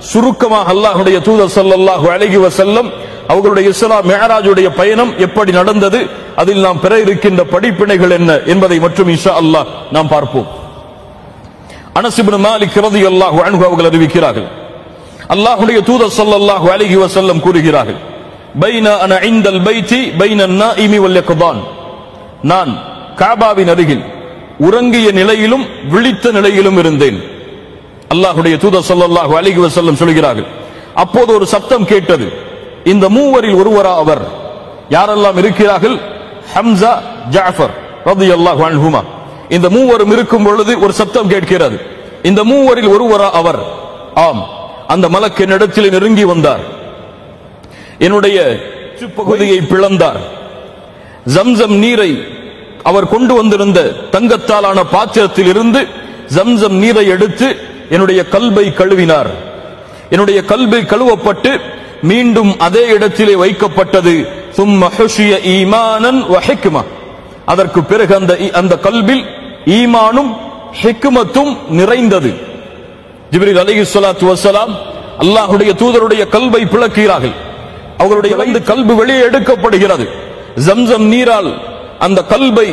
சுருக்கமாக அல்லாஹ்வுடைய தூதர் ஸல்லல்லாஹு அலைஹி வஸல்லம் அவர்களுடைய இஸ்லா மிஅராஜுடைய பயணம் எப்படி நடந்தது அதில் நாம் பெற இருக்கின்ற படிப்பினைகள் என்ன என்பதை மற்றும் இன்ஷா அல்லாஹ் நாம் பார்ப்போம் அனஸ் இப்னு மாலிக் ரலியல்லாஹு அன்ஹு அவர்கள் அறிவிக்கிறார்கள் அல்லாஹ்வுடைய தூதர் ஸல்லல்லாஹு அலைஹி வஸல்லம் கூறுகிறார்கள் பைன அன இந்தல் பைத்தி பைன நாஇமி வல் யக்தான் நான் காபாவின் அருகில் உறங்கிய நிலையிலும் விழித்த நிலையிலும் இருந்தேன் அல்லாஹ்வுடைய தூதர் ஸல்லல்லாஹு அலைஹி வஸல்லம் சொல்கிறார்கள் அப்போது ஒரு சப்தம் கேட்டது இந்த மூவரில் ஒருவரா அவர் யாரெல்லாம் இருக்கிறார்கள் ஹம்சா ஜாஃபர் ரலியல்லாஹு அன்ஹுமா இந்த மூவரும் இருக்கும் பொழுது ஒரு சப்தம் கேட்கிறது இந்த மூவரில் ஒருவரா அவர் ஆம் அந்த மலக்கு என்னிடத்தில் நெருங்கி வந்தார் என்னுடைய பகுதியை பிளந்தார் ஜம்சம் நீரை அவர் கொண்டு வந்திருந்த தங்கத்தாலான பாத்திரத்தில் இருந்து ஜம்சம் நீரை எடுத்து என்னுடைய கல்பை கழுவினார் என்னுடைய கல்பை கழுவப்பட்டு மீண்டும் அதே இடத்திலே வைக்கப்பட்டது சும்ம ஹுஷிய ஈமானன் வ ஹிக்மா அதற்கு பிறகு அந்த அந்த கல்பில் ஈமானும் ஹிக்மத்தும் நிறைந்தது ஜிப்ரீல் அலைஹி ஸலாத்து வஸலாம் அல்லாஹ்வுடைய தூதருடைய கல்பை பிளக்கிறார்கள் அவர்களுடைய வந்து கல்பு வெளியே எடுக்கப்படுகிறது ஜம்சம் நீரால் அந்த கல்பை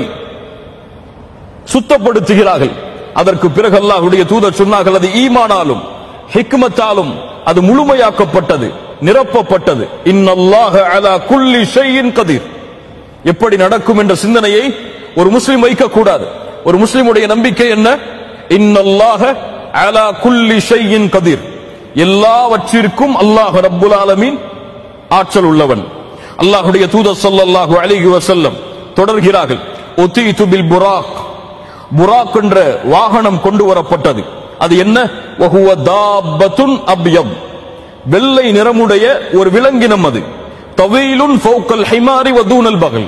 சுத்தப்படுத்துகிறார்கள் அதற்கு பிறகு அல்லாஹ்வுடைய தூதர் சொன்னார்கள் அது ஈமானாலும் ஹிக்மத்தாலும் அது முழுமையாக்கப்பட்டது நிரப்பப்பட்டது இன்னல்லாஹ அலா குல்லி ஷைஇன் கதீர் எப்படி நடக்கும் என்ற சிந்தனையை ஒரு முஸ்லிம் வைக்கக்கூடாது ஒரு முஸ்லிமுடைய நம்பிக்கை என்ன இன்னல்லாஹ அலா குல்லி ஷைஇன் கதீர் எல்லாவற்றிற்கும் அல்லாஹ் ரப்புல் ஆலமீன் ஆற்றல் உள்ளவன் அல்லாஹ்வுடைய தூதர் ஸல்லல்லாஹு அலைஹி வஸல்லம் தொடர்கிறார்கள் உதீது பில் புராக் புராக் என்ற வாகனம் கொண்டு வரப்பட்டது அது என்ன வஹுவ தாபத்துன் அப்யம் வெள்ளை நிறமுடைய ஒரு விலங்கினம் அது தவீலுன் ஃபௌக்கல் ஹிமாரி வதூனல் பகல்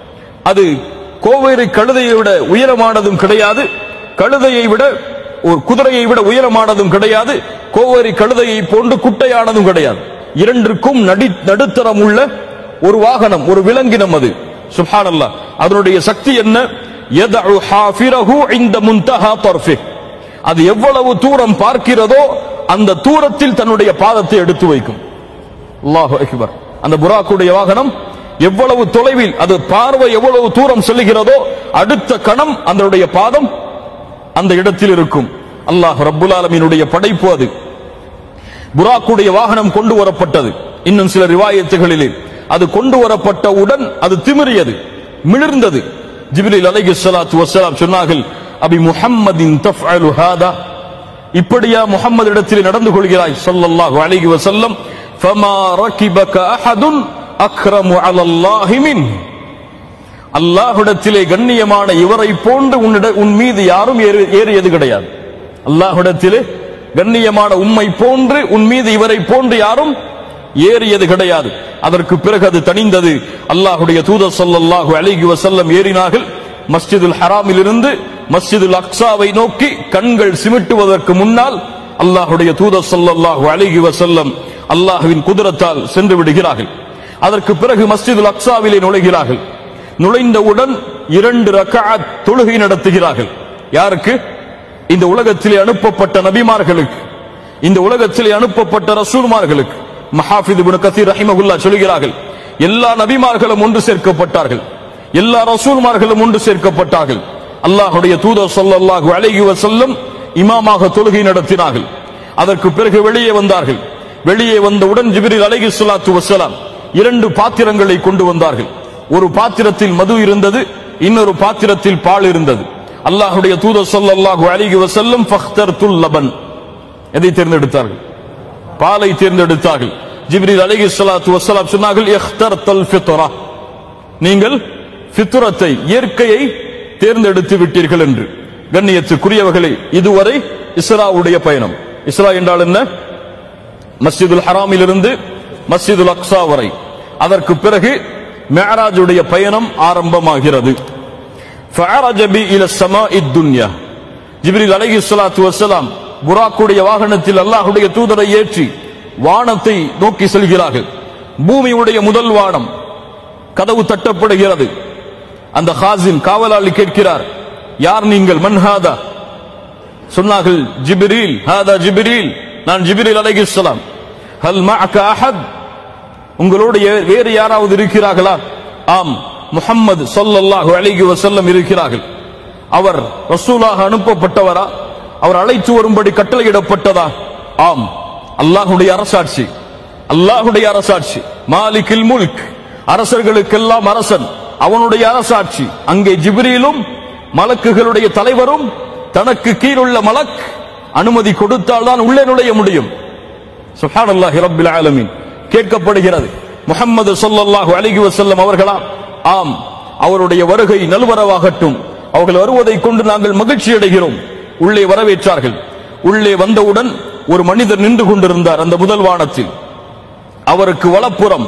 அது கோவேரி கழுதையை விட உயரமானதும் கிடையாது கழுதையை விட ஒரு குதிரையை விட உயரமானதும் கிடையாது கோவேரி கழுதையை போன்று குட்டையானதும் கிடையாது இரண்டிற்கும் நடி நடுத்தரம் உள்ள ஒரு வாகனம் ஒரு விலங்கினம் அது சுப்ஹானல்லாஹ் அதனுடைய சக்தி என்ன யதஉ ஹாஃபிரஹு இந்த முன்தஹா தர்ஃபிஹ் அது எவ்வளவு தூரம் பார்க்கிறதோ அந்த தூரத்தில் தன்னுடைய பாதத்தை எடுத்து வைக்கும் அல்லாஹு அக்பர் அந்த புராக்குடைய வாகனம் எவ்வளவு தொலைவில் அது பார்வை எவ்வளவு தூரம் செல்லுகிறதோ அடுத்த கணம் அதனுடைய பாதம் அந்த இடத்தில் இருக்கும் அல்லாஹ் ரப்புல் ஆலமீனுடைய படைப்பு அது புராக்குடைய வாகனம் கொண்டு வரப்பட்டது இன்னும் சில ரிவாயத்துகளிலே அது கொண்டு வரப்பட்டவுடன் அது திமிரியது மிளிர்ந்தது ஜிப்ரீல் அலைஹி ஸலாத்து வஸலாம் சொன்னார்கள் அபி முஹம்மதின் தஃஅலு ஹாதா இப்படியா முஹம்மது இடத்தில் நடந்து கொள்கிறாய் ஸல்லல்லாஹு அலைஹி வஸல்லம் ஃபமா ரகிபக அஹதுன் அக்ரமு அலல்லாஹி மின் அல்லாஹ்விடத்திலே கண்ணியமான இவரை போன்று உன்னிட உன் மீது யாரும் ஏறி- ஏறியது கிடையாது அல்லாஹ்விடத்திலே கண்ணியமான உம்மை போன்று உன் மீது இவரை போன்று யாரும் ஏறியது கிடையாது அதற்கு பிறகு அது தணிந்தது அல்லாஹ்வுடைய தூதர் ஸல்லல்லாஹு அலைஹி வஸல்லம் ஏறினார்கள் மஸ்ஜிதுல் ஹராமில் இருந்து மஸ்ஜிதுல் அக்ஸாவை நோக்கி கண்கள் சிமிட்டுவதற்கு முன்னால் அல்லாஹ்வுடைய தூதர் ஸல்லல்லாஹு அலைஹி வஸல்லம் அல்லாஹ்வின் குதிரத்தால் சென்று விடுகிறார்கள் அதற்கு பிறகு மஸ்ஜிதுல் அக்ஸாவிலே நுழைகிறார்கள் நுழைந்தவுடன் இரண்டு ரக்அத் தொழுகை நடத்துகிறார்கள் யாருக்கு இந்த உலகத்திலே அனுப்பப்பட்ட நபிமார்களுக்கு இந்த உலகத்திலே அனுப்பப்பட்ட ரசூல்மார்களுக்கு மஹாஃபித் இப்னு கத்தீர் ரஹிமஹுல்லா சொல்கிறார்கள் எல்லா நபிமார்களும் ஒன்று சேர்க்கப்பட்டார்கள் எல்லா ரசூல்மார்களும் ஒன்று சேர்க்கப்பட்டார்கள் அல்லாஹ்வுடைய தூதர் ஸல்லல்லாஹு அலைஹி வஸல்லம் இமாமாக தொழுகை நடத்தினார்கள் அதற்கு பிறகு வெளியே வந்தார்கள் வெளியே வந்தவுடன் ஜிப்ரீல் அலைஹி ஸலாத்து வஸலாம் இரண்டு பாத்திரங்களை கொண்டு வந்தார்கள் ஒரு பாத்திரத்தில் மது இருந்தது இன்னொரு பாத்திரத்தில் பால் இருந்தது அல்லாஹ்வுடைய தூதர் ஸல்லல்லாஹு அலைஹி வஸல்லம் ஃபக்தர்துல் லபன் எதை தேர்ந்தெடுத்தார்கள் பாலை தேர்ந்தெடுத்தார்கள் ஜிப்ரீல் அலைஹி ஸலாத்து வஸலாம் சொன்னார்கள் இஹ்தர்தல் ஃபித்ரா நீங்கள் ஃபித்ரத்தை இயற்கையை தேர்ந்தெடுத்து விட்டீர்கள் என்று கண்ணியத்துக்குரியவர்களே இதுவரை இஸ்ராவுடைய பயணம் இஸ்ரா என்றால் என்ன மஸ்ஜிதுல் ஹராமில் இருந்து மஸ்ஜிதுல் அக்ஸா வரை அதற்கு பிறகு மெஹராஜுடைய பயணம் ஆரம்பமாகிறது ஃபஅரஜ பி இல ஸமாஇத் துன்யா ஜிப்ரீல் அலைஹி ஸலாத்து வஸலாம் புராக்குடைய வாகனத்தில் அல்லாஹ்வுடைய தூதரை ஏற்றி வானத்தை நோக்கி செல்கிறார்கள் பூமியுடைய முதல் வானம் கதவு தட்டப்படுகிறது அந்த ஹாசின் காவலாளி கேட்கிறார் யார் நீங்கள் மன்ஹாதா சொன்னார்கள் ஜிப்ரீல் ஹாதா ஜிப்ரீல் நான் ஜிப்ரீல் அலைஹிஸ்ஸலாம் ஹல் மஅக அஹத் உங்களோடு ஏ- வேறு யாராவது இருக்கிறார்களா ஆம் முஹம்மது ஸல்லல்லாஹு அலைஹி வஸல்லம் இருக்கிறார்கள் அவர் ரசூலாக அனுப்பப்பட்டவரா அவர் அழைத்து வரும்படி கட்டளையிடப்பட்டதா ஆம் அல்லாஹ்வுடைய அரசாட்சி அல்லாஹ்வுடைய அரசாட்சி மாலிகில் முல்க் அரசர்களுக்கெல்லாம் அரசன் அவனுடைய அரசாட்சி அங்கே ஜிப்ரீலும் மலக்குகளுடைய தலைவரும் தனக்கு கீழுள்ள மலக் அனுமதி கொடுத்தால்தான் உள்ளே நுழைய முடியும் சுப்ஹானல்லாஹி ரப்பில் ஆலமீன் கேட்கப்படுகிறது முஹம்மது ஸல்லல்லாஹு அலைஹி வஸல்லம் அவர்களா ஆம் அவருடைய வருகை நல்வரவாகட்டும் அவர்கள் வருவதை கொண்டு நாங்கள் மகிழ்ச்சி அடைகிறோம் உள்ளே வரவேற்றார்கள் உள்ளே வந்தவுடன் ஒரு மனிதர் நின்று கொண்டிருந்தார் அந்த முதல் வானத்தில் அவருக்கு வலப்புறம்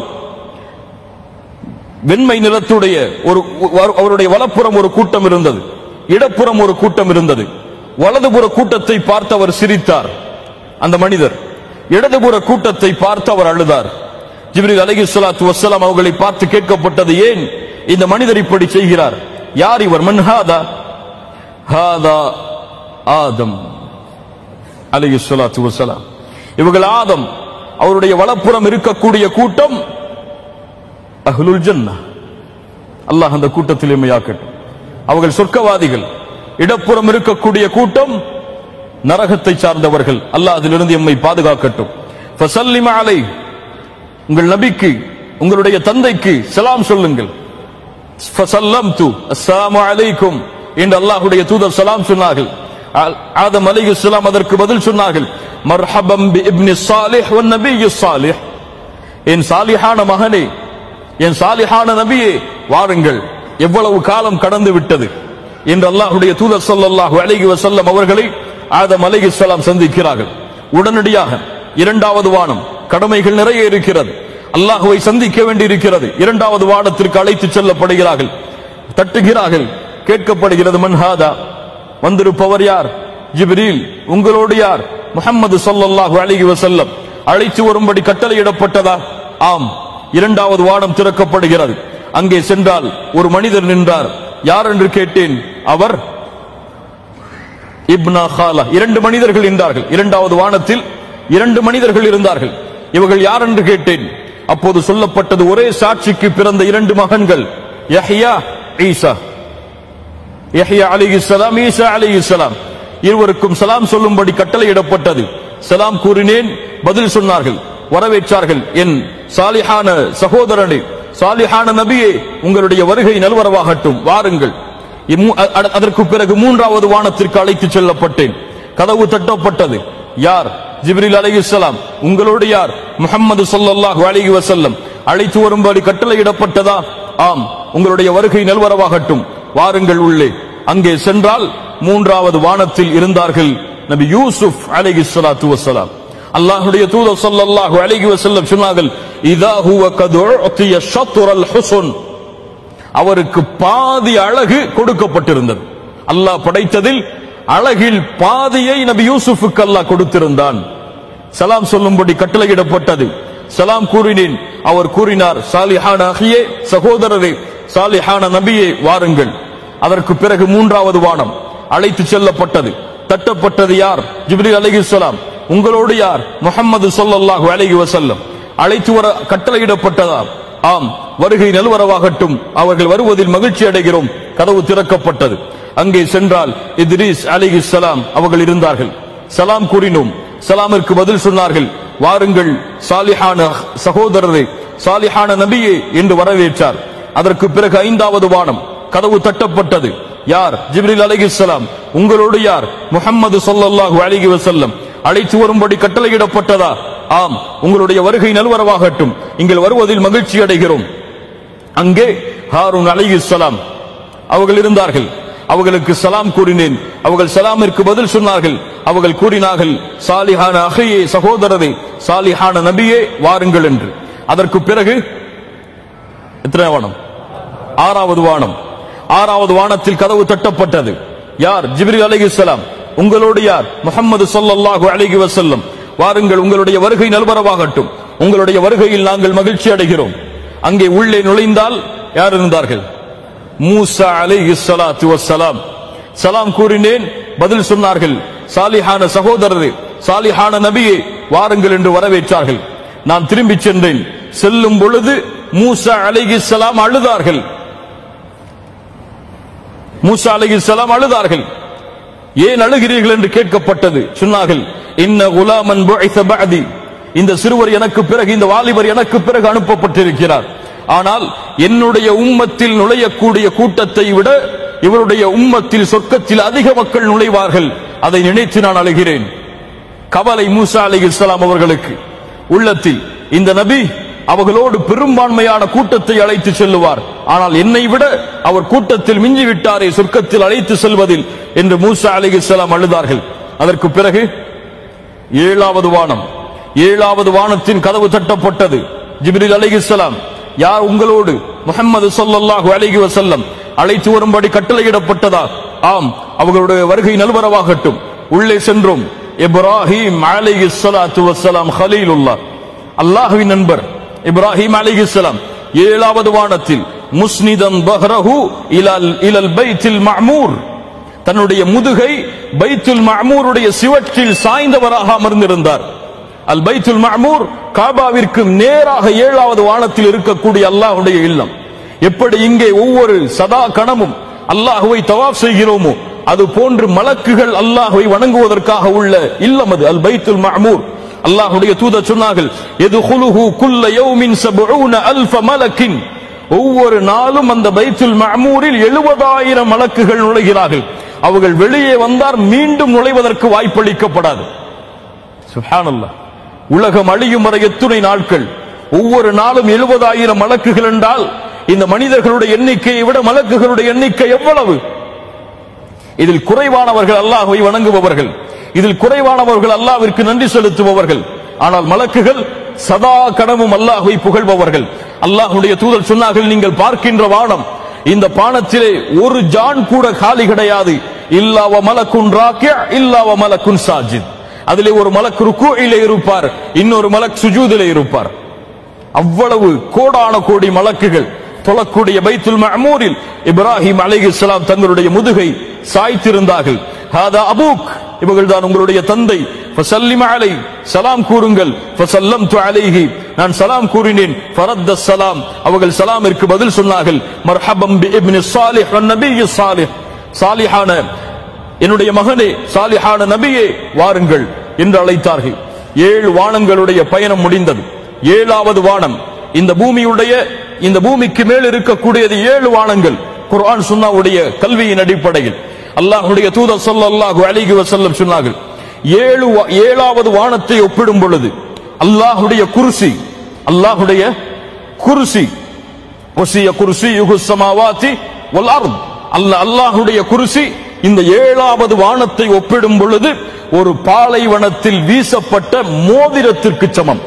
வெண்மை நிறத்துடைய ஒரு ஒரு- அவருடைய வலப்புறம் ஒரு கூட்டம் இருந்தது இடப்புறம் ஒரு கூட்டம் இருந்தது வலதுபுற கூட்டத்தை பார்த்து அவர் சிரித்தார் அந்த மனிதர் இடதுபுற கூட்டத்தை பார்த்து அவர் அழுதார் ஜிப்ரீல் அலைஹி ஸலாத்து வஸ்ஸலாம் அவர்களை பார்த்து கேட்கப்பட்டது ஏன் இந்த மனிதர் இப்படி செய்கிறார் யார் இவர் மன் ஹாதா ஹாதா ஆதம் அலைஹி ஸலாத்து வஸ்ஸலாம் இவர்கள் ஆதம் அவருடைய வலப்புறம் இருக்கக்கூடிய கூட்டம் அஹ்லுல் ஜன்னா அல்லாஹ் அந்த கூட்டத்தில் எம்மையாக்கட்டும் அவர்கள் சொர்க்கவாதிகள் இடப்புறம் இருக்கக்கூடிய கூட்டம் நரகத்தை சார்ந்தவர்கள் அல்லாஹ் அதிலிருந்து எம்மை பாதுகாக்கட்டும் ஃபசல்லிம அலை உங்கள் நபிக்கு உங்களுடைய தந்தைக்கு சலாம் சொல்லுங்கள் ஃபசல்லம்து அஸ்ஸலாமு அலைக்கும் என்று அல்லாஹ்வுடைய தூதர் சலாம் சொன்னார்கள் ஆ- ஆதம் அலைஹிஸ்ஸலாம் அதற்கு பதில் சொன்னார்கள் மர்ஹபம் பி இப்னி ஸாலிஹ் வன் நபிய்யு ஸாலிஹ் என் சாலிஹான மகனே என் சாலிஹான நபியே வாருங்கள் எவ்வளவு காலம் கடந்து விட்டது என்று அல்லாஹ்வுடைய தூதர் ஸல்லல்லாஹு அலைஹி வஸல்லம் அவர்களை ஆதம் அலைஹிஸ்ஸலாம் சந்திக்கிறார்கள் உடனடியாக இரண்டாவது வானம் கடமைகள் நிறைய இருக்கிறது அல்லாஹ்வை சந்திக்க வேண்டியிருக்கிறது இரண்டாவது வானத்திற்கு அழைத்து செல்லப்படுகிறார்கள் தட்டுகிறார்கள் கேட்கப்படுகிறது மன்ஹாதா வந்திருப்பவர் யார் ஜிப்ரீல் உங்களோடு யார் முஹம்மது ஸல்லல்லாஹு அலைஹி வஸல்லம் அழைத்து வரும்படி கட்டளையிடப்பட்டதா ஆம் இரண்டாவது வானம் திறக்கப்படுகிறது அங்கே சென்றால் ஒரு மனிதர் நின்றார் யார் என்று கேட்டேன் அவர் இப்னா ஹாலா இரண்டு மனிதர்கள் இருந்தார்கள் இரண்டாவது வானத்தில் இரண்டு மனிதர்கள் இருந்தார்கள் இவர்கள் யார் என்று கேட்டேன் அப்போது சொல்லப்பட்டது ஒரே சாட்சிக்கு பிறந்த இரண்டு மகன்கள் யஹ்யா ஈசா யஹ்யா அலைஹிஸ்ஸலாம் ஈசா அலைஹிஸ்ஸலாம் இருவருக்கும் சலாம் சொல்லும்படி கட்டளையிடப்பட்டது சலாம் கூறினேன் பதில் சொன்னார்கள் வரவேற்றார்கள் என் சாலிஹான சகோதரனே சாலிஹான நபியே உங்களுடைய வருகை நல்வரவாகட்டும் வாருங்கள் இம்மு- அ- அ- அதற்கு பிறகு மூன்றாவது வானத்திற்கு அழைத்து செல்லப்பட்டேன் கதவு தட்டப்பட்டது யார் ஜிப்ரில் அலைஹிஸ்ஸலாம் உங்களோடு யார் முஹம்மது ஸல்லல்லாஹு அலைஹி வஸல்லம் அழைத்து வரும்படி கட்டளையிடப்பட்டதா ஆம் உங்களுடைய வருகை நல்வரவாகட்டும் வாருங்கள் உள்ளே அங்கே சென்றால் மூன்றாவது வானத்தில் இருந்தார்கள் நபி யூசுப் அலைஹிஸ்ஸலாத்து வஸ்ஸலாம் அல்லாஹ்வுடைய தூதர் ஸல்லல்லாஹு அலைஹி வஸல்லம் சொன்னார்கள் இதா ஹுவ கத் உஅதிய ஷத்ரல் ஹுஸ்ன் அவருக்கு பாதி அழகு கொடுக்கப்பட்டிருந்தது அல்லாஹ் படைத்ததில் அழகில் பாதியை நபி யூசுஃபுக்கு அல்லாஹ் கொடுத்திருந்தான் சலாம் சொல்லும்படி கட்டளையிடப்பட்டது சலாம் கூறினேன் அவர் கூறினார் சாலிஹான அகியே சகோதரரே சாலிஹான நபியே வாருங்கள் அதற்கு பிறகு மூன்றாவது வானம் அழைத்து செல்லப்பட்டது தட்டப்பட்டது யார் ஜிப்ரீல் அலைஹிஸ்ஸலாம் உங்களோடு யார் முஹம்மது ஸல்லல்லாஹு அலைஹி வஸல்லம் அழைத்து வர கட்டளையிடப்பட்டதா ஆம் வருகை நல்வரவாகட்டும் அவர்கள் வருவதில் மகிழ்ச்சி அடைகிறோம் கதவு திறக்கப்பட்டது அங்கே சென்றால் இத்ரீஸ் அலைஹிஸ்ஸலாம் அவர்கள் இருந்தார்கள் சலாம் கூறினோம் சலாமிற்கு பதில் சொன்னார்கள் வாருங்கள் சாலிஹான சகோதரரே சாலிஹான நபியே என்று வரவேற்றார் அதற்கு பிறகு ஐந்தாவது வானம் கதவு தட்டப்பட்டது யார் ஜிப்ரில் அலைஹிஸ்ஸலாம் உங்களோடு யார் முஹம்மது ஸல்லல்லாஹு அலைஹி வஸல்லம் அழைத்து வரும்படி கட்டளையிடப்பட்டதா ஆம் உங்களுடைய வருகை நல்வரவாகட்டும் இங்கள் வருவதில் மகிழ்ச்சி அடைகிறோம் அங்கே ஹாரூன் அலைஹிஸ்ஸலாம் அவர்கள் இருந்தார்கள் அவர்களுக்கு சலாம் கூறினேன் அவர்கள் சலாமிற்கு பதில் சொன்னார்கள் அவர்கள் கூறினார்கள் சாலிஹான அகையே சகோதரரே சாலிஹான நபியே வாருங்கள் என்று அதற்கு பிறகு எத்தனை வானம் ஆறாவது வானம் ஆறாவது வானத்தில் கதவு தட்டப்பட்டது யார் ஜிப்ரீல் அலைஹிஸ்ஸலாம் உங்களோடு யார் முஹம்மது ஸல்லல்லாஹு அலைஹி வஸல்லம் வாருங்கள் உங்களுடைய வருகை நல்வரவாகட்டும் உங்களுடைய வருகையில் நாங்கள் மகிழ்ச்சி அடைகிறோம் அங்கே உள்ளே நுழைந்தால் யார் இருந்தார்கள் மூசா அலைஹி ஸலாத்து வஸ்ஸலாம் சலாம் கூறினேன் பதில் சொன்னார்கள் சாலிஹான சகோதரரே சாலிஹான நபியே வாருங்கள் என்று வரவேற்றார்கள் நான் திரும்பிச் சென்றேன் செல்லும் பொழுது மூசா அலைஹிஸ்ஸலாம் அழுதார்கள் மூசா அலைஹிஸ்ஸலாம் அழுதார்கள் ஏன் அழுகிறீர்கள் என்று கேட்கப்பட்டது சொன்னார்கள் இன்ன குலாமன் புஇஸ பஅதி இந்த சிறுவர் எனக்கு பிறகு இந்த வாலிபர் எனக்கு பிறகு அனுப்பப்பட்டிருக்கிறார் ஆனால் என்னுடைய உம்மத்தில் நுழையக்கூடிய கூட்டத்தை விட இவருடைய உம்மத்தில் சொர்க்கத்தில் அதிக மக்கள் நுழைவார்கள் அதை நினைத்து நான் அழுகிறேன் கவலை மூசா அலைஹிஸ்ஸலாம் அவர்களுக்கு உள்ளத்தில் இந்த நபி அவர்களோடு பெரும்பான்மையான கூட்டத்தை அழைத்து செல்லுவார் ஆனால் என்னை விட அவர் கூட்டத்தில் மிஞ்சி விட்டாரே சொர்க்கத்தில் அழைத்து செல்வதில் என்று மூசா அலைஹிஸ்ஸலாம் அழுதார்கள் அதற்கு பிறகு ஏழாவது வானம் ஏழாவது வானத்தின் கதவு தட்டப்பட்டது ஜிப்ரீல் அலைஹிஸ்ஸலாம் யார் உங்களோடு முஹம்மது ஸல்லல்லாஹு அலைஹி வஸல்லம் அழைத்து வரும்படி கட்டளையிடப்பட்டதா ஆம் அவர்களுடைய வருகை நல்வரவாகட்டும் உள்ளே சென்றோம் இப்ராஹிம் அலைஹிஸ்ஸலாத்து வஸ்ஸலாம் ஹலீலுல்லாஹ் அல்லாஹ்வின் நண்பர் இப்ராஹிம் அலைஹிஸ்ஸலாம் ஏழாவது வானத்தில் முஸ்னிதன் பஹ்ரஹு இலல் இலல் பைத்தில் மஅமூர் தன்னுடைய முதுகை பைத்துல் மஅமூருடைய சிவற்றில் சாய்ந்தவராக அமர்ந்திருந்தார் அல் பைத்துல் மஅமூர் காபாவிற்கு நேராக ஏழாவது வானத்தில் இருக்கக்கூடிய அல்லாஹ்வுடைய இல்லம் எப்படி இங்கே ஒவ்வொரு சதா கணமும் அல்லாஹுவை தவாப் செய்கிறோமோ அது போன்று மலக்குகள் அல்லாஹுவை வணங்குவதற்காக உள்ள இல்லம் அது அல் பைத்துல் மஅமூர் அல்லாஹ்வுடைய தூதர் சொன்னார்கள் எதுகுலுஹு குல்ல யௌமின் சபூன அல்ஃப மலக்கின் ஒவ்வொரு நாளும் அந்த பைத்துல் மஅமூரில் எழுபதாயிரம் மலக்குகள் நுழைகிறார்கள் அவர்கள் வெளியே வந்தார் மீண்டும் நுழைவதற்கு வாய்ப்பளிக்கப்படாது சுப்ஹானல்லாஹ் உலகம் அழியும் வரை எத்துணை நாட்கள் ஒவ்வொரு நாளும் எழுபதாயிரம் மலக்குகள் என்றால் இந்த மனிதர்களுடைய எண்ணிக்கையை விட மலக்குகளுடைய எண்ணிக்கை எவ்வளவு இதில் குறைவானவர்கள் அல்லாஹ்வை வணங்குபவர்கள் இதில் குறைவானவர்கள் அல்லாஹ்விற்கு நன்றி செலுத்துபவர்கள் ஆனால் மலக்குகள் சதா கடமும் அல்லாஹ்வை புகழ்பவர்கள் அல்லாஹ்வுடைய தூதர் சொன்னார்கள் நீங்கள் பார்க்கின்ற வானம் இந்த பானத்திலே ஒரு ஜான் கூட காலி கிடையாது இல்லாவ மலக்குன் ராக்கிய இல்லாவ மலக்குன் சாஜித் அதிலே ஒரு மலக்கு ருக்குயிலே இருப்பார் இன்னொரு மலக் சுஜூதிலே இருப்பார் அவ்வளவு கோடான கோடி மலக்குகள் தொழக்கூடிய பைத்துல் மஅமூரில் இப்ராஹிம் அலைஹிஸ்ஸலாம் தங்களுடைய முதுகை சாய்த்திருந்தார்கள் ஹாதா அபூக் இவர்கள் தான் உங்களுடைய தந்தை ஃபசல்லிம அலை சலாம் கூறுங்கள் ஃபசல்லம்து அலைஹி நான் சலாம் கூறினேன் ஃபரத்த சலாம் அவர்கள் சலாமிற்கு பதில் சொன்னார்கள் மர்ஹபம் பி இப்னி ஸாலிஹ் வன் நபிய் ஸாலிஹ் சாலிஹான என்னுடைய மகனே சாலிஹான நபியே வாருங்கள் என்று அழைத்தார்கள் ஏழு வானங்களுடைய பயணம் முடிந்தது ஏழாவது வானம் இந்த பூமியுடைய இந்த பூமிக்கு மேல் இருக்கக்கூடியது ஏழு வானங்கள் குர்ஆன் சுன்னாவுடைய கல்வியின் அடிப்படையில் அல்லாஹ்வுடைய தூதர் ஸல்லல்லாஹு அலைஹி வஸல்லம் சொன்னார்கள் ஏழு வா- ஏழாவது வானத்தை ஒப்பிடும் பொழுது அல்லாஹ்வுடைய குர்சி அல்லாஹ்வுடைய குர்சி வசிய குர்சியுஹு ஸமாவாதி வல் அர்த் அல்ல அல்லாஹ்வுடைய குர்சி இந்த ஏழாவது வானத்தை ஒப்பிடும் பொழுது ஒரு பாலைவனத்தில் வீசப்பட்ட மோதிரத்திற்கு சமம்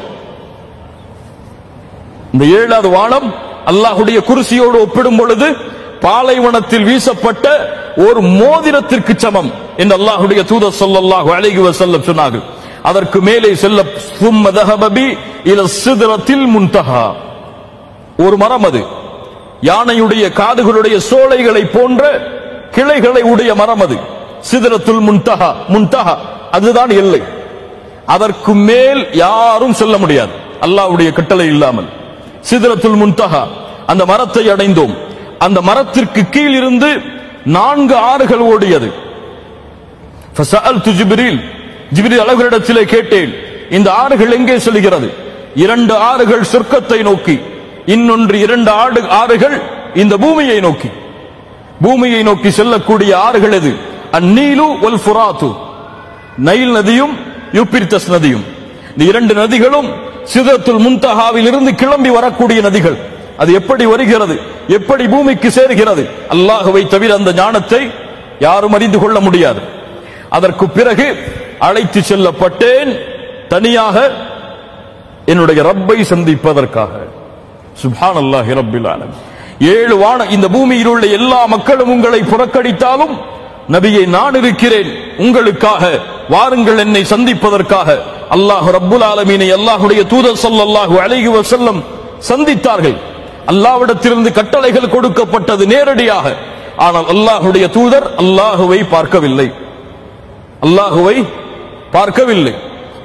இந்த ஏழாவது வானம் அல்லாஹ்வுடைய குர்சியோடு ஒப்பிடும் பொழுது பாலைவனத்தில் வீசப்பட்ட ஒரு மோதிரத்திற்கு சமம் என்று அல்லாஹ்வுடைய தூதர் ஸல்லல்லாஹு அலைஹி வஸல்லம் சொன்னார்கள் அதற்கு மேலே செல்ல சும்ம தஹப பி இல சிதறத்தில் முன்தஹா ஒரு மரம் அது யானையுடைய காதுகளுடைய சோலைகளை போன்ற கிளைகளை உடைய மரம் அது சிதறத்துல் முன்தஹா முன்தஹா அதுதான் எல்லை அதற்கு மேல் யாரும் செல்ல முடியாது அல்லாஹ்வுடைய கட்டளை இல்லாமல் சிதறத்துல் முன்தஹா அந்த மரத்தை அடைந்தோம் அந்த மரத்திற்கு கீழ் இருந்து நான்கு ஆறுகள் ஓடியது ஃபசஅல்து ஜிப்ரீல் ஜிப்ரீல் அழகரிடத்திலே கேட்டேன் இந்த ஆறுகள் எங்கே செல்கிறது இரண்டு ஆறுகள் சொர்க்கத்தை நோக்கி இன்னொன்று இரண்டு ஆடு ஆறுகள் இந்த பூமியை நோக்கி பூமியை நோக்கி செல்லக்கூடிய ஆறுகள் எது அந்நீலு ஒல் ஃபுராத்து நைல் நதியும் யூப்பிர்தஸ் நதியும் இந்த இரண்டு நதிகளும் சிதத்துல் முன்தஹாவில் இருந்து கிளம்பி வரக்கூடிய நதிகள் அது எப்படி வருகிறது எப்படி பூமிக்கு சேர்கிறது அல்லாஹ்வை தவிர அந்த ஞானத்தை யாரும் அறிந்து கொள்ள முடியாது அதற்கு பிறகு அழைத்து செல்லப்பட்டேன் தனியாக என்னுடைய ரப்பை சந்திப்பதற்காக சுப்ஹான் அல்லாஹி ரப்பில் ஆலமீன் ஏழு வான இந்த பூமியில் உள்ள எல்லா மக்களும் உங்களை புறக்கணித்தாலும் நபியை நான் இருக்கிறேன் உங்களுக்காக வாருங்கள் என்னை சந்திப்பதற்காக அல்லாஹ் ரப்புல் ஆலமீனை அல்லாஹ்வுடைய தூதர் ஸல்லல்லாஹு அலைஹி வஸல்லம் சந்தித்தார்கள் அல்லாஹ்விடத்திலிருந்து கட்டளைகள் கொடுக்கப்பட்டது நேரடியாக ஆனால் அல்லாஹ்வுடைய தூதர் அல்லாஹுவை பார்க்கவில்லை அல்லாஹுவை பார்க்கவில்லை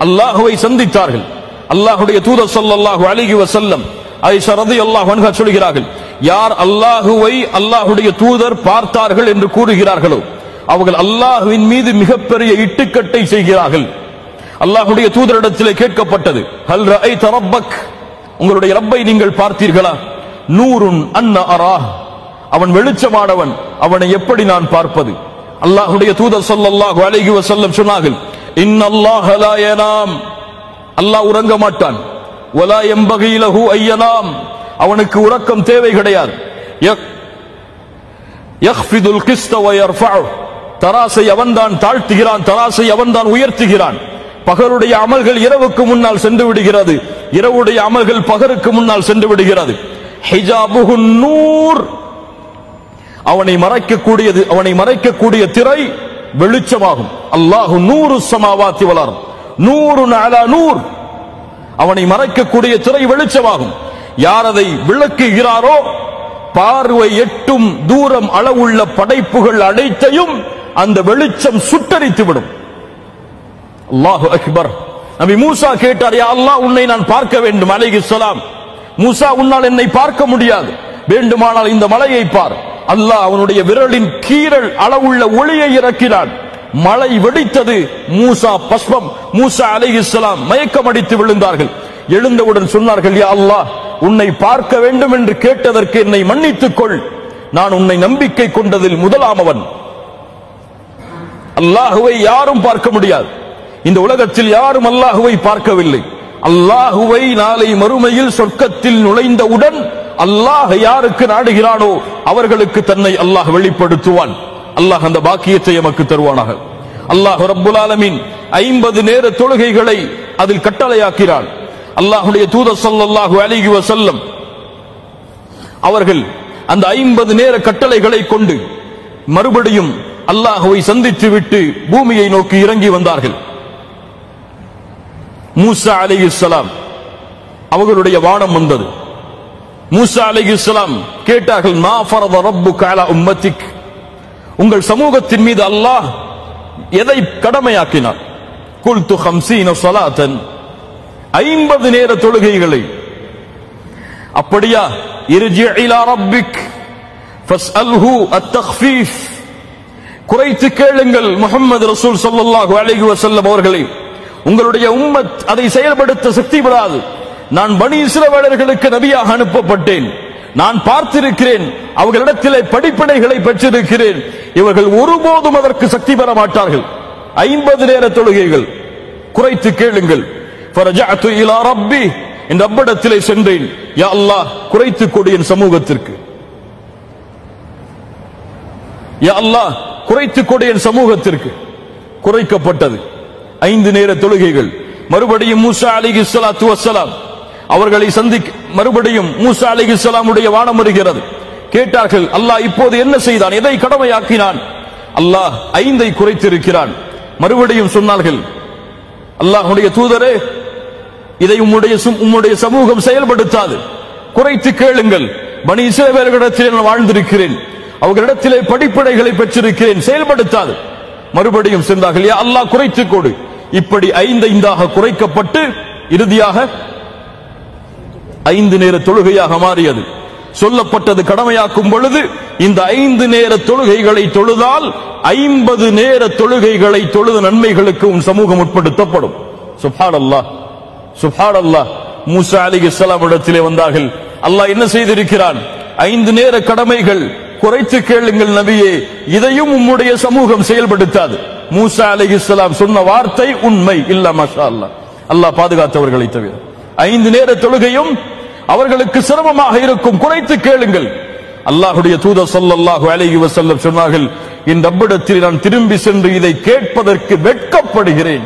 அல்லாஹுவை சந்தித்தார்கள் அல்லாஹுடைய தூதர் ஸல்லல்லாஹு அலைஹி வஸல்லம் ஆயிஷா ரலியல்லாஹு அன்ஹா சொல்கிறார்கள் யார் அல்லாஹுவை அல்லாஹுடைய தூதர் பார்த்தார்கள் என்று கூறுகிறார்களோ அவர்கள் அல்லாஹுவின் மீது மிகப்பெரிய இட்டுக்கட்டை செய்கிறார்கள் அல்லாஹுடைய தூதரிடத்திலே கேட்கப்பட்டது ஹல் ரஅய்த ரப்பக் உங்களுடைய ரப்பை நீங்கள் பார்த்தீர்களா நூறுன் அன்ன அராஹ் அவன் வெளிச்சமானவன் அவனை எப்படி நான் பார்ப்பது அல்லாஹுடைய தூதர் ஸல்லல்லாஹு அலைஹி வஸல்லம் சொன்னார்கள் இன்னல்லாஹ லா யனாம் அல்லாஹ் உறங்க மாட்டான் வலா எம்பகி லஹு ஐயனாம் அவனுக்கு உறக்கம் தேவை கிடையாது யக்- யக்ஃபிதுல் கிஸ்த வ யர்ஃபஉ தராசை அவன்தான் தாழ்த்துகிறான் தராசை அவன்தான் உயர்த்துகிறான் பகலுடைய அமல்கள் இரவுக்கு முன்னால் சென்று விடுகிறது இரவுடைய அமல்கள் பகருக்கு முன்னால் சென்று விடுகிறது ஹிஜாபுஹு நூர் அவனை மறைக்கக்கூடியது அவனை மறைக்கக்கூடிய திரை வெளிச்சமாகும் அல்லாஹு நூறு சமாவாத்தி வளரும் நூறு அலா நூர் அவனை மறைக்கக்கூடிய திரை வெளிச்சமாகும் யார் அதை விளக்குகிறாரோ பார்வை எட்டும் தூரம் அளவுள்ள படைப்புகள் அனைத்தையும் அந்த வெளிச்சம் சுட்டரித்து விடும் அல்லாஹு அக்பர் நபி மூசா கேட்டார் யா அல்லாஹ் உன்னை நான் பார்க்க வேண்டும் அலைஹிஸ்ஸலாம் மூசா உன்னால் என்னை பார்க்க முடியாது வேண்டுமானால் இந்த மலையை பார் அல்லாஹ் அவனுடைய விரலின் கீரல் அளவுள்ள ஒளியை இறக்கினான் மழை வெடித்தது மூசா பஸ்பம் மூசா அலைஹிஸ்ஸலாம் மயக்கமடித்து விழுந்தார்கள் எழுந்தவுடன் சொன்னார்கள் யா அல்லாஹ் உன்னை பார்க்க வேண்டும் என்று கேட்டதற்கு என்னை மன்னித்துக் கொள் நான் உன்னை நம்பிக்கை கொண்டதில் முதலாமவன் அல்லாஹுவை யாரும் பார்க்க முடியாது இந்த உலகத்தில் யாரும் அல்லாஹுவை பார்க்கவில்லை அல்லாஹுவை நாளை மறுமையில் சொர்க்கத்தில் நுழைந்தவுடன் அல்லாஹ் யாருக்கு நாடுகிறானோ அவர்களுக்கு தன்னை அல்லாஹ் வெளிப்படுத்துவான் அல்லாஹ் அந்த பாக்கியத்தை எமக்கு தருவானாக அல்லாஹ் ரப்புல் ஆலமீன் ஐம்பது நேர தொழுகைகளை அதில் கட்டளையாக்கிறான் அல்லாஹுடைய தூதர் ஸல்லல்லாஹு அலைஹி வஸல்லம் அவர்கள் அந்த ஐம்பது நேர கட்டளைகளை கொண்டு மறுபடியும் அல்லாஹுவை சந்தித்து விட்டு பூமியை நோக்கி இறங்கி வந்தார்கள் மூசா அலைஹிஸ்ஸலாம் அவர்களுடைய வானம் வந்தது மூசா அலைஹிஸ்ஸலாம் கேட்டார்கள் மா ஃபரத ரப்புக அலா உம்மத்திக் உங்கள் சமூகத்தின் மீது அல்லாஹ் எதை கடமையாக்கினார் குல்து ஹம்சீன ஸலாத்தன் ஐம்பது நேர தொழுகைகளை அப்படியா இர்ஜி இலா ரப்பிக் ஃபஸ்அல்ஹு அத்தக்ஃபீஃப் குறைத்து கேளுங்கள் முகமது ரசூல் ஸல்லல்லாஹு அலைஹி வஸல்லம் அவர்களை உங்களுடைய உம்மத் அதை செயல்படுத்த சக்தி பெறாது நான் பனி இஸ்ரவேலர்களுக்கு நபியாக அனுப்பப்பட்டேன் நான் பார்த்திருக்கிறேன் அவர்களிடத்திலே படிப்பனைகளை பெற்றிருக்கிறேன் இவர்கள் ஒருபோதும் அதற்கு சக்தி பெற மாட்டார்கள் ஐம்பது நேர தொழுகைகள் குறைத்து கேளுங்கள் فرجعت الى ربي என் ரப்பிடத்திலே சென்றேன் யா அல்லாஹ் குறைத்து கொடு என் சமூகத்திற்கு யா அல்லாஹ் குறைத்து கொடு என் சமூகத்திற்கு குறைக்கப்பட்டது ஐந்து நேர தொழுகைகள் மறுபடியும் மூசா அலிகி ஸலாத்து வஸ்ஸலாம் அவர்களை சந்திக்க மறுபடியும் மூசா அலிகி ஸலாமுடைய வானம் வருகிறது கேட்டார்கள் அல்லாஹ் இப்போது என்ன செய்தான் எதை கடமையாக்கினான் அல்லாஹ் ஐந்தை குறைத்திருக்கிறான் மறுபடியும் சொன்னார்கள் அல்லாஹ்வுடைய தூதரே இதை உம்முடைய சு- உம்முடைய சமூகம் செயல்படுத்தாது குறைத்து கேளுங்கள் பனி இஸ்ரவேலர்களிடத்தில் நான் வாழ்ந்திருக்கிறேன் அவர்களிடத்திலே படிப்படைகளை பெற்றிருக்கிறேன் செயல்படுத்தாது மறுபடியும் சென்றார்கள் யா அல்லாஹ் குறைத்துக் கொடு இப்படி ஐந்து ஐந்தாக குறைக்கப்பட்டு இறுதியாக ஐந்து நேர தொழுகையாக மாறியது சொல்லப்பட்டது கடமையாக்கும் பொழுது இந்த ஐந்து நேர தொழுகைகளை தொழுதால் ஐம்பது நேர தொழுகைகளை தொழுத நன்மைகளுக்கு உன் சமூகம் உட்படுத்தப்படும் சுபான் அல்லாஹ் சுபான் அல்லாஹ் மூசா அலிஹிஸ்ஸலாம் இடத்திலே வந்தார்கள் அல்லாஹ் என்ன செய்திருக்கிறான் ஐந்து நேர கடமைகள் குறைத்து கேளுங்கள் நபியே இதையும் உம்முடைய சமூகம் செயல்படுத்தாது மூசா அலிஹிஸ்ஸலாம் சொன்ன வார்த்தை உண்மை இல்ல மஷா அல்லாஹ் அல்லாஹ் பாதுகாத்தவர்களை தவிர ஐந்து நேர தொழுகையும் அவர்களுக்கு சிரமமாக இருக்கும் குறைத்து கேளுங்கள் அல்லாஹுடைய தூதர் ஸல்லல்லாஹு அலைஹி வஸல்லம் சொன்னார்கள் இந்த ரப்பிடத்தில் நான் திரும்பி சென்று இதை கேட்பதற்கு வெட்கப்படுகிறேன்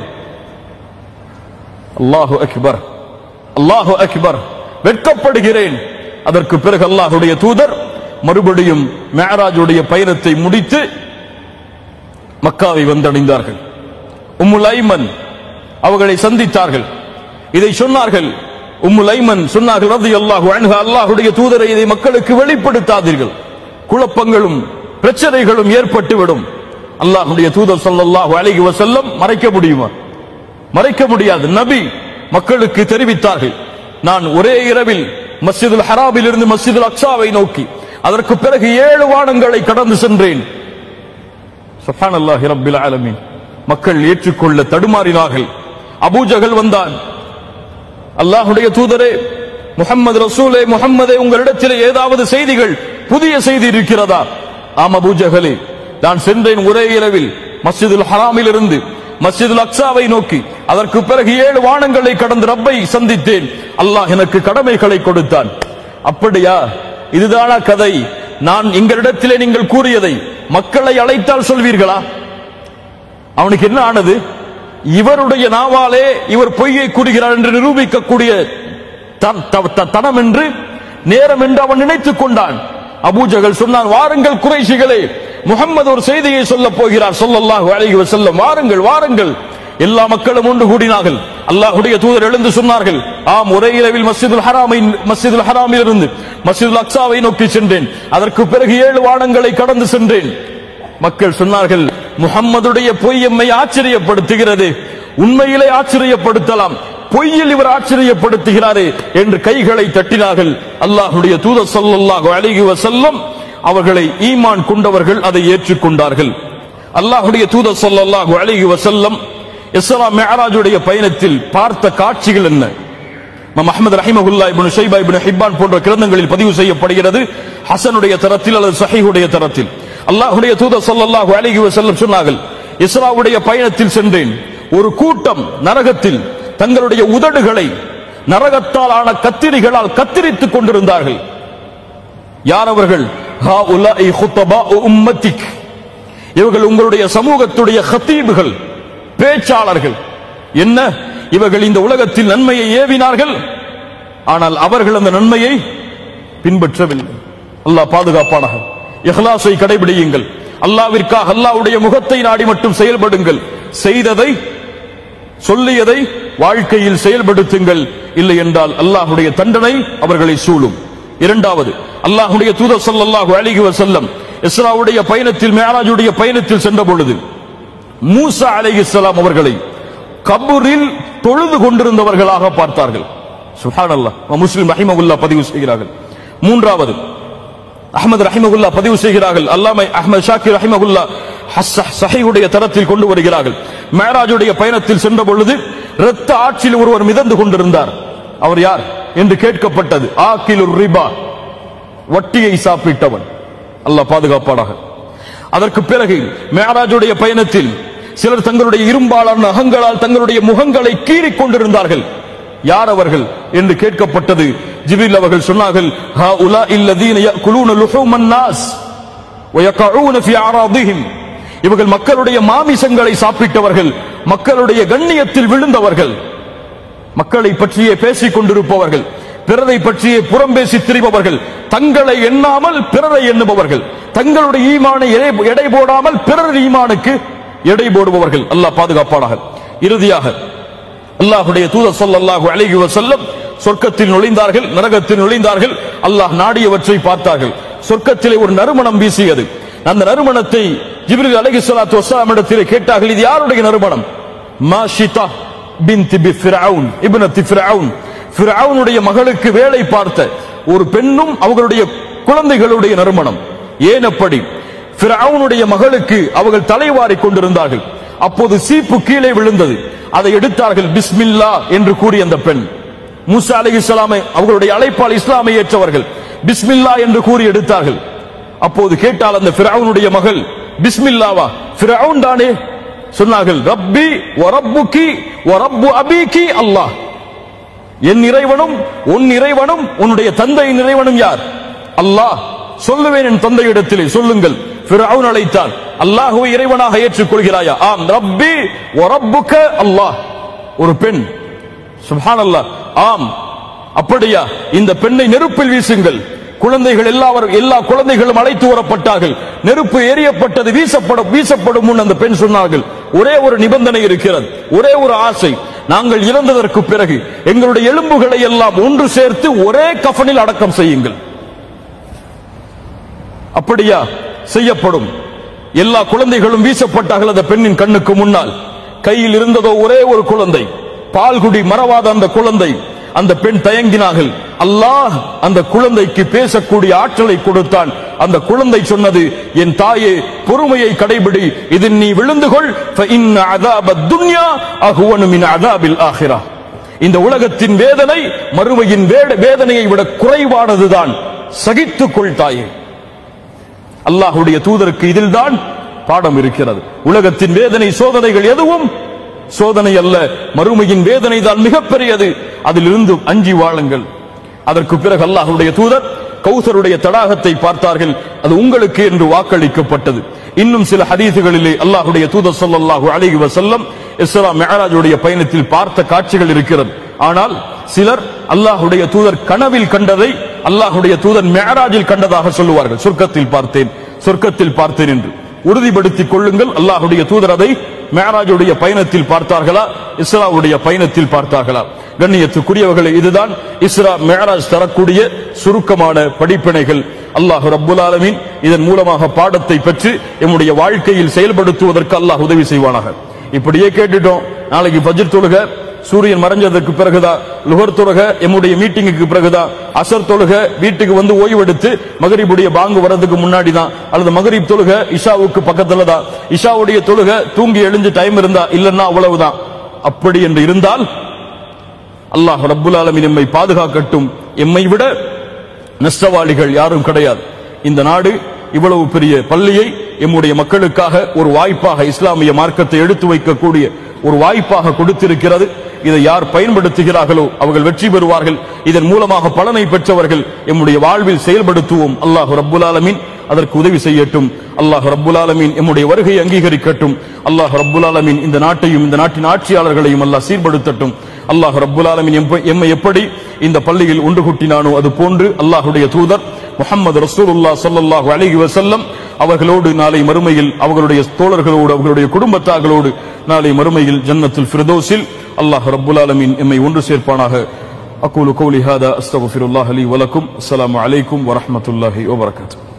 அல்லாஹு அக்பர் அல்லாஹு அக்பர் வெட்கப்படுகிறேன் அதற்கு பிறகு அல்லாஹுடைய தூதர் மறுபடியும் மேராஜுடைய பயணத்தை முடித்து மக்காவை வந்தடைந்தார்கள் உம்முல் ஐமன் அவர்களை சந்தித்தார்கள் இதை சொன்னார்கள் உம்முல் ஐமன் சொன்னார்கள் ரலியல்லாஹு அன்ஹா அல்லாஹ்வுடைய தூதரை இதை மக்களுக்கு வெளிப்படுத்தாதீர்கள் குழப்பங்களும் பிரச்சனைகளும் ஏற்பட்டுவிடும் அல்லாஹ்வுடைய தூதர் ஸல்லல்லாஹு அலைஹி வஸல்லம் மறைக்க முடியுமா மறைக்க முடியாது நபி மக்களுக்கு தெரிவித்தார்கள் நான் ஒரே இரவில் மஸ்ஜிதுல் ஹராமில் இருந்து மஸ்ஜிதுல் அக்ஸாவை நோக்கி அதற்கு பிறகு ஏழு வானங்களை கடந்து சென்றேன் சுப்ஹானல்லாஹி ரப்பில் ஆலமீன் மக்கள் ஏற்றுக்கொள்ள தடுமாறினார்கள் அபூஜகல் வந்தான் அல்லாஹுடைய தூதரே முஹம்மது ரசூலே முஹம்மதே உங்களிடத்தில் ஏதாவது செய்திகள் புதிய செய்தி இருக்கிறதா ஆம் அபூஜகலே நான் சென்றேன் ஒரே இரவில் மஸ்ஜிதுல் ஹராமில் இருந்து மஸ்ஜிதுல் அக்ஸாவை நோக்கி அதற்கு பிறகு ஏழு வானங்களை கடந்து ரப்பை சந்தித்தேன் அல்லாஹ் எனக்கு கடமைகளை கொடுத்தான் அப்படியா இதுதானா கதை நான் எங்களிடத்திலே நீங்கள் கூறியதை மக்களை அழைத்தால் சொல்வீர்களா அவனுக்கு என்ன ஆனது இவருடைய நாவாலே இவர் பொய்யை கூறுகிறார் என்று நிரூபிக்கக்கூடிய த- த- த- தனம் என்று நேரம் என்று அவன் நினைத்துக் கொண்டான் அபூஜகல் சொன்னான் வாருங்கள் குறைஷிகளே முகம்மது ஒரு செய்தியை சொல்ல போகிறார் சொல்லல்லாஹு அலைஹி வஸல்லம் வாருங்கள் வாருங்கள் எல்லா மக்களும் ஒன்று கூடினார்கள் அல்லாஹ்வுடைய தூதர் எழுந்து சொன்னார்கள் ஆம் ஒரே இரவில் மஸ்ஜிதுல் ஹராமை மஸ்ஜிதுல் ஹராமில் இருந்து மஸ்ஜிதுல் அக்ஸாவை நோக்கி சென்றேன் அதற்கு பிறகு ஏழு வானங்களை கடந்து சென்றேன் மக்கள் சொன்னார்கள் முகம்மதுடைய பொய் எம்மை ஆச்சரியப்படுத்துகிறது உண்மையிலே ஆச்சரியப்படுத்தலாம் பொய்யில் இவர் ஆச்சரியப்படுத்துகிறாரே என்று கைகளை தட்டினார்கள் அல்லாஹ்வுடைய தூதர் ஸல்லல்லாஹு அலைஹி வஸல்லம் அவர்களை ஈமான் கொண்டவர்கள் அதை ஏற்றுக்கொண்டார்கள் அல்லாஹ்வுடைய தூதர் ஸல்லல்லாஹு அலைஹி வஸல்லம் இஸ்ரா மிஅராஜுடைய பயணத்தில் பார்த்த காட்சிகள் என்ன இமாம் அஹ்மது ரஹிமஹுல்லா இப்னு ஷைபா இப்னு ஹிப்பான் போன்ற கிரந்தங்களில் பதிவு செய்யப்படுகிறது ஹசனுடைய தரத்தில் அல்லது சஹீஹுடைய தரத்தில் அல்லாஹ்வுடைய தூதர் ஸல்லல்லாஹு அலைஹி வஸல்லம் சொன்னார்கள் இஸ்ராவுடைய பயணத்தில் சென்றேன் ஒரு கூட்டம் நரகத்தில் தங்களுடைய உதடுகளை நரகத்தால் ஆன கத்திரிகளால் கத்திரித்துக் கொண்டிருந்தார்கள் யார் அவர்கள் ஹாஉலாஇ ஹுத்தபாஉ உம்மத்திக் இவர்கள் உங்களுடைய சமூகத்துடைய ஹத்தீபுகள் பேச்சாளர்கள் என்ன இவர்கள் இந்த உலகத்தில் நன்மையை ஏவினார்கள் ஆனால் அவர்கள் அந்த நன்மையை பின்பற்றவில்லை அல்லாஹ் பாதுகாப்பானாக இஹ்லாஸை கடைபிடியுங்கள் அல்லாவிற்காக அல்லாஹ்வுடைய முகத்தை நாடி மட்டும் செயல்படுங்கள் செய்ததை சொல்லியதை வாழ்க்கையில் செயல்படுத்துங்கள் இல்லை என்றால் அல்லாஹ்வுடைய தண்டனை அவர்களை சூழும் இரண்டாவது அல்லாஹ்வுடைய தூதர் ஸல்லல்லாஹு அலைஹி வஸல்லம் இஸ்ராவுடைய பயணத்தில் மிஅராஜுடைய பயணத்தில் சென்ற பொழுது மூசா அலைஹிஸ்ஸலாம் அவர்களை கபூரில் தொழுது கொண்டிருந்தவர்களாக பார்த்தார்கள் சுப்ஹானல்லாஹ் முஸ்லிம் ரஹிமகுல்லா பதிவு செய்கிறார்கள் மூன்றாவது அஹ்மது ரஹிமகுல்லா பதிவு செய்கிறார்கள் அல்லாமை அஹ்மது ஷாக்கிர் ரஹிமகுல்லா சஹீஹுடைய தரத்தில் கொண்டு வருகிறார்கள் மேராஜுடைய பயணத்தில் சென்ற பொழுது இரத்த ஆட்சியில் ஒருவர் மிதந்து கொண்டிருந்தார் அவர் யார் என்று கேட்கப்பட்டது ஆக்கிலுர் ரிபா வட்டியை சாப்பிட்டவன் அல்லாஹ் பாதுகாப்பானாக அதற்கு பிறகு மேராஜுடைய பயணத்தில் சிலர் தங்களுடைய இரும்பாலான அகங்களால் தங்களுடைய முகங்களை கீறிக் கொண்டிருந்தார்கள் யார் அவர்கள் என்று கேட்கப்பட்டது ஜிபில் அவர்கள் சொன்னார்கள் ஹா உலா இல்லதீன யக்குலூன லுஹூமன் நாஸ் வயகஊன ஃபி அராதிஹிம் இவர்கள் மக்களுடைய மாமிசங்களை சாப்பிட்டவர்கள் மக்களுடைய கண்ணியத்தில் விழுந்தவர்கள் மக்களை பற்றியே பேசிக் கொண்டிருப்பவர்கள் பிறரை பற்றியே புறம் பேசி திரிபவர்கள் தங்களை எண்ணாமல் பிறரை எண்ணுபவர்கள் தங்களுடைய ஈமானை எடை- எடை போடாமல் பிறர் ஈமானுக்கு எடை போடுபவர்கள் அல்லாஹ் பாதுகாப்பானாக இறுதியாக அல்லாஹ்வுடைய தூதர் ஸல்லல்லாஹு அலைஹி வஸல்லம் சொர்க்கத்தில் நுழைந்தார்கள் நரகத்தில் நுழைந்தார்கள் அல்லாஹ் நாடியவற்றை பார்த்தார்கள் சொர்க்கத்திலே ஒரு நறுமணம் வீசியது அந்த நறுமணத்தை ஜிப்ரீல் அலைஹிஸ்ஸலாத்து வஸ்ஸலாம் இடத்திலே கேட்டார்கள் இது யாருடைய நறுமணம் மாஷிதா பின்த் பி ஃபிரவுன் இப்னத் ஃபிரவுன் ஃபிரவுனுடைய மகளுக்கு வேலை பார்த்த ஒரு பெண்ணும் அவர்களுடைய குழந்தைகளுடைய நறுமணம் ஏன் அப்படி ஃபிரவுனுடைய மகளுக்கு அவர்கள் தலைவாரிக் கொண்டிருந்தார்கள் அப்போது சீப்பு கீழே விழுந்தது அதை எடுத்தார்கள் பிஸ்மில்லா என்று கூறிய அந்த பெண் மூசா அலைஹிஸ்ஸலாமை அவர்களுடைய அழைப்பால் இஸ்லாமை ஏற்றவர்கள் பிஸ்மில்லா என்று கூறி எடுத்தார்கள் அப்போது கேட்டால் அந்த ஃபிரவுனுடைய மகள் பிஸ்மில்லாவா ஃபிரவுன் தானே சொன்னார்கள் ரப்பி வரப்புக்கி வரப்பு அபிகி அல்லாஹ் என் இறைவனும் உன் இறைவனும் உன்னுடைய தந்தையின் இறைவனும் யார் அல்லாஹ் சொல்லுவேன் என் தந்தையிடத்திலே சொல்லுங்கள் ஃபிரவுன் அழைத்தான் அல்லாஹுவை இறைவனாக ஏற்றுக்கொள்கிறாயா ஆம் ரப்பி வரப்புக அல்லாஹ் ஒரு பெண் சுப்ஹானல்லாஹ் ஆம் அப்படியா இந்த பெண்ணை நெருப்பில் வீசுங்கள் குழந்தைகள் எல்லாரும் எல்லா குழந்தைகளும் அழைத்து வரப்பட்டார்கள் நெருப்பு எரியப்பட்டது வீசப்படும் வீசப்படும் முன் அந்த பெண் சொன்னார்கள் ஒரே ஒரு நிபந்தனை இருக்கிறது ஒரே ஒரு ஆசை நாங்கள் இறந்ததற்கு பிறகு எங்களுடைய எலும்புகளை எல்லாம் ஒன்று சேர்த்து ஒரே கஃனில் அடக்கம் செய்யுங்கள் அப்படியா செய்யப்படும் எல்லா குழந்தைகளும் வீசப்பட்டார்கள் அந்த பெண்ணின் கண்ணுக்கு முன்னால் கையில் இருந்ததோ ஒரே ஒரு குழந்தை பால்குடி மறவாத அந்த குழந்தை அந்த பெண் தயங்கினார்கள் அல்லாஹ் அந்த குழந்தைக்கு பேசக்கூடிய ஆற்றலை கொடுத்தான் அந்த குழந்தை சொன்னது என் தாயே பொறுமையை கடைபிடி இதில் நீ விழுந்து கொள் فإن عذاب الدنيا أهون من عذاب الآخرة இந்த உலகத்தின் வேதனை மறுமையின் வேட- வேதனையை விட குறைவானதுதான் சகித்துக் கொள் தாயே அல்லாஹ்வுடைய தூதருக்கு இதில்தான் பாடம் இருக்கிறது உலகத்தின் வேதனை சோதனைகள் எதுவும் சோதனை அல்ல மறுமையின் வேதனை தான் மிகப்பெரியது அதிலிருந்து அஞ்சி வாழுங்கள் அதற்கு பிறகு அல்லாஹ்வுடைய தூதர் கௌசருடைய தடாகத்தை பார்த்தார்கள் அது உங்களுக்கு என்று வாக்களிக்கப்பட்டது இன்னும் சில ஹதீசுகளிலே அல்லாஹ்வுடைய தூதர் ஸல்லல்லாஹு அலைஹி வஸல்லம் இஸ்ரா மிஅராஜுடைய பயணத்தில் பார்த்த காட்சிகள் இருக்கிறது ஆனால் சிலர் அல்லாஹ்வுடைய தூதர் கனவில் கண்டதை அல்லாஹ்வுடைய தூதர் மிஅராஜில் கண்டதாக சொல்லுவார்கள் சொர்க்கத்தில் பார்த்தேன் சொர்க்கத்தில் பார்த்தேன் என்று உறுதிப்படுத்திக் கொள்ளுங்கள் அல்லாஹ்வுடைய தூதர் அதை மேராஜுடைய பயணத்தில் பார்த்தார்களா இஸ்ராவுடைய பயணத்தில் பார்த்தார்களா கண்ணியத்துக்குரியவர்களே இதுதான் இஸ்ரா மேராஜ் தரக்கூடிய சுருக்கமான படிப்பினைகள் அல்லாஹ் ரப்புல் ஆலமீன் இதன் மூலமாக பாடத்தை பெற்று எம்முடைய வாழ்க்கையில் செயல்படுத்துவதற்கு அல்லாஹ் உதவி செய்வானாக இப்படியே கேட்டுட்டோம் நாளைக்கு பட்ஜெட் தொழுக சூரியன் மறைஞ்சதற்கு பிறகுதான் லுகர் தொழுக எம்முடைய மீட்டிங்குக்கு பிறகுதான் அசர் தொழுக வீட்டுக்கு வந்து ஓய்வெடுத்து மகரிபுடைய பாங்கு வரதுக்கு முன்னாடி தான் அல்லது மகரிப் தொழுக இஷாவுக்கு பக்கத்துல தான் இஷாவுடைய தொழுக தூங்கி எழுஞ்சு டைம் இருந்தா இல்லன்னா அவ்வளவுதான் அப்படி என்று இருந்தால் அல்லாஹ் ரப்புல் ஆலமீன் எம்மை பாதுகாக்கட்டும் எம்மை விட நஷ்டவாளிகள் யாரும் கிடையாது இந்த நாடு இவ்வளவு பெரிய பள்ளியை எம்முடைய மக்களுக்காக ஒரு வாய்ப்பாக இஸ்லாமிய மார்க்கத்தை எடுத்து வைக்கக்கூடிய ஒரு வாய்ப்பாக கொடுத்திருக்கிறது இதை யார் பயன்படுத்துகிறார்களோ அவர்கள் வெற்றி பெறுவார்கள் இதன் மூலமாக பலனை பெற்றவர்கள் எம்முடைய வாழ்வில் செயல்படுத்துவோம் அல்லாஹ் ரப்புல் ஆலமீன் அதற்கு உதவி செய்யட்டும் அல்லாஹ் ரப்புல் ஆலமீன் எம்முடைய வருகையை அங்கீகரிக்கட்டும் அல்லாஹ் ரப்புல் ஆலமீன் இந்த நாட்டையும் இந்த நாட்டின் ஆட்சியாளர்களையும் அல்லாஹ் சீர்படுத்தட்டும் அல்லாஹ் ரப்புல் ஆலமீன் எம்ப- எம்மை எப்படி இந்த பள்ளியில் ஒன்று கூட்டினானோ அது போன்று அல்லாஹ்வுடைய தூதர் முஹம்மது ரசூலுல்லாஹ் ஸல்லல்லாஹு அலைஹி வஸல்லம் அவர்களோடு நாளை மறுமையில் அவர்களுடைய தோழர்களோடு அவர்களுடைய குடும்பத்தார்களோடு நாளை மறுமையில் ஜன்னத்துல் ஃபிர்தௌஸில் அல்லாஹ் ரப்புல் ஆலமீன் எம்மை ஒன்று சேர்ப்பானாக அகூலு கௌலி ஹாதா அஸ்தக்ஃபிருல்லாஹ் லி வலக்கும் அஸ்ஸலாமு அலைக்கும் வரஹ்மத்துல்லாஹி வபரகாத்துஹு